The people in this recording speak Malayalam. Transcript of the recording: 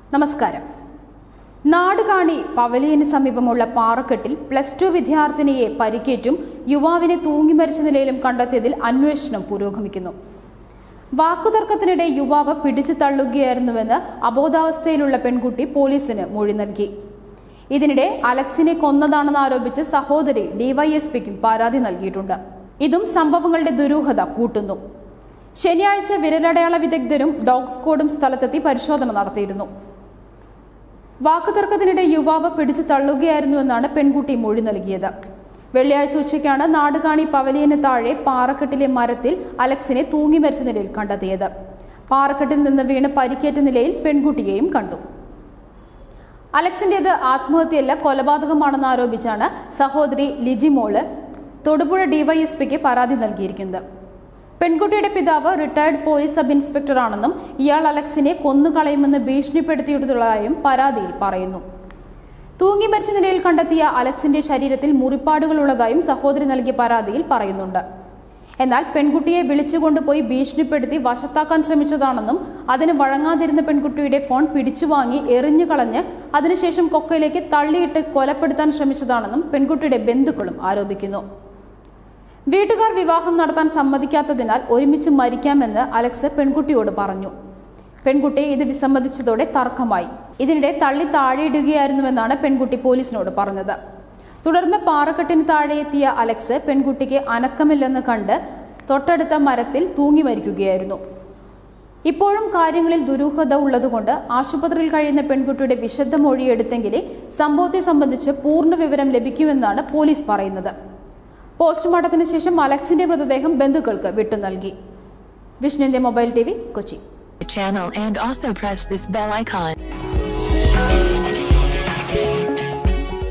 നമസ്കാരം നാടുകാണി പവലിയന് സമീപമുള്ള പാറക്കെട്ടിൽ പ്ലസ് ടു വിദ്യാർത്ഥിനിയെ പരിക്കേറ്റും യുവാവിനെ തൂങ്ങി മരിച്ച നിലയിലും കണ്ടെത്തിയതിൽ അന്വേഷണം പുരോഗമിക്കുന്നു വാക്കുതർക്കത്തിനിടെ യുവാവ് പിടിച്ചു തള്ളുകയായിരുന്നുവെന്ന് അബോധാവസ്ഥയിലുള്ള പെൺകുട്ടി പോലീസിന് മൊഴി നൽകി ഇതിനിടെ അലക്സിനെ കൊന്നതാണെന്ന് ആരോപിച്ച് സഹോദരി ഡിവൈഎസ്പിക്കും പരാതി നൽകിയിട്ടുണ്ട് ഇതും സംഭവങ്ങളുടെ ദുരൂഹത കൂട്ടുന്നു ശനിയാഴ്ച വിരലടയാള വിദഗ്ധരും ഡോഗ് സ്ക്വാഡും സ്ഥലത്തെത്തി പരിശോധന നടത്തിയിരുന്നു വാക്കുതർക്കത്തിനിടെ യുവാവ് പിടിച്ചു തള്ളുകയായിരുന്നുവെന്നാണ് പെൺകുട്ടി മൊഴി നൽകിയത് വെള്ളിയാഴ്ച ഉച്ചയ്ക്കാണ് നാടുകാണി പവലിയന് താഴെ പാറക്കെട്ടിലെ മരത്തിൽ അലക്സിനെ തൂങ്ങി മരിച്ച നിലയിൽ കണ്ടെത്തിയത് പാറക്കെട്ടിൽ നിന്ന് വീണ് പരിക്കേറ്റ നിലയിൽ പെൺകുട്ടിയെയും കണ്ടു അലക്സിന്റേത് ആത്മഹത്യയല്ല കൊലപാതകമാണെന്ന് ആരോപിച്ചാണ് സഹോദരി ലിജിമോള് തൊടുപുഴ ഡിവൈഎസ്പിക്ക് പരാതി നൽകിയിരിക്കുന്നത് പെൺകുട്ടിയുടെ പിതാവ് റിട്ടയർഡ് പോലീസ് സബ് ഇൻസ്പെക്ടറാണെന്നും ഇയാൾ അലക്സിനെ കൊന്നുകളയുമെന്ന് ഭീഷണിപ്പെടുത്തിയിട്ടുള്ളതായും പരാതിയിൽ പറയുന്നു തൂങ്ങി മരിച്ച നിലയിൽ കണ്ടെത്തിയ അലക്സിന്റെ ശരീരത്തിൽ മുറിപ്പാടുകളുള്ളതായും സഹോദരി നൽകിയ പരാതിയിൽ പറയുന്നുണ്ട് എന്നാൽ പെൺകുട്ടിയെ വിളിച്ചുകൊണ്ടുപോയി ഭീഷണിപ്പെടുത്തി വശത്താക്കാൻ ശ്രമിച്ചതാണെന്നും അതിന് വഴങ്ങാതിരുന്ന പെൺകുട്ടിയുടെ ഫോൺ പിടിച്ചുവാങ്ങി എറിഞ്ഞു കളഞ്ഞ് അതിനുശേഷം കൊക്കയിലേക്ക് തള്ളിയിട്ട് കൊലപ്പെടുത്താൻ ശ്രമിച്ചതാണെന്നും പെൺകുട്ടിയുടെ ബന്ധുക്കളും ആരോപിക്കുന്നു വീട്ടുകാർ വിവാഹം നടത്താൻ സമ്മതിക്കാത്തതിനാൽ ഒരുമിച്ച് മരിക്കാമെന്ന് അലക്സ് പെൺകുട്ടിയോട് പറഞ്ഞു പെൺകുട്ടി ഇത് വിസമ്മതിച്ചതോടെ തർക്കമായി ഇതിനിടെ തള്ളി താഴെയിടുകയായിരുന്നുവെന്നാണ് പെൺകുട്ടി പോലീസിനോട് പറഞ്ഞത് തുടർന്ന് പാറക്കെട്ടിന് താഴെ എത്തിയ അലക്സ് പെൺകുട്ടിക്ക് അനക്കമില്ലെന്ന് കണ്ട് തൊട്ടടുത്ത മരത്തിൽ തൂങ്ങി മരിക്കുകയായിരുന്നു ഇപ്പോഴും കാര്യങ്ങളിൽ ദുരൂഹത ഉള്ളതുകൊണ്ട് ആശുപത്രിയിൽ കഴിയുന്ന പെൺകുട്ടിയുടെ വിശദ മൊഴിയെടുത്തെങ്കിലേ സംഭവത്തെ സംബന്ധിച്ച് പൂർണ്ണ വിവരം ലഭിക്കുമെന്നാണ് പോലീസ് പറയുന്നത് പോസ്റ്റ്മോർട്ടത്തിന് ശേഷം അലക്സിന്റെ മൃതദേഹം ബന്ധുക്കൾക്ക് വിട്ടു നൽകി വിഷ്ണുവിന്റെ mobile T V Kochi channel and also press this bell icon.